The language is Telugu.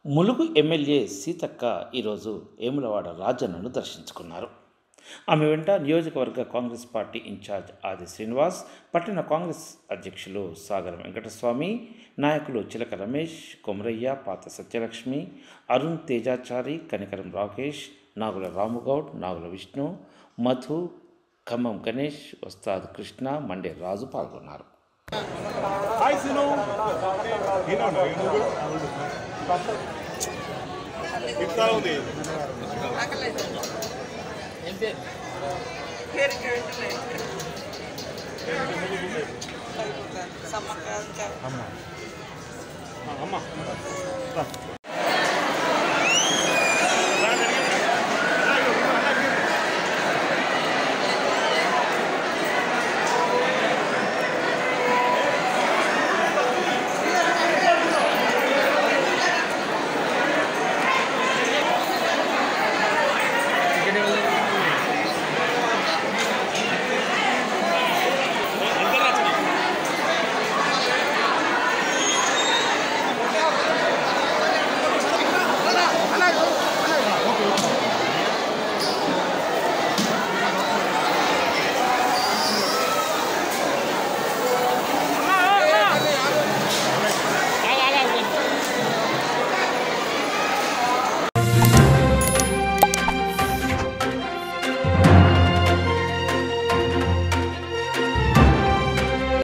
ములుగు ఎమ్మెల్యే సీతక్క ఈరోజు ఏములవాడ రాజన్నను దర్శించుకున్నారు ఆమె వెంట నియోజకవర్గ కాంగ్రెస్ పార్టీ ఇన్ఛార్జ్ ఆది శ్రీనివాస్ పట్టణ కాంగ్రెస్ అధ్యక్షులు సాగర వెంకటస్వామి నాయకులు చిలక రమేష్ కొమరయ్య పాత సత్యలక్ష్మి అరుణ్ తేజాచారి కనికరం రాకేష్ నాగుల రాముగౌడ్ నాగుల విష్ణు మధు ఖమ్మం గణేష్ వస్తాద్ కృష్ణ మండే రాజు పాల్గొన్నారు హాయ్ సిను ఈనాడు ఇట్లా ఉంది సమ్మక్క అమ్మ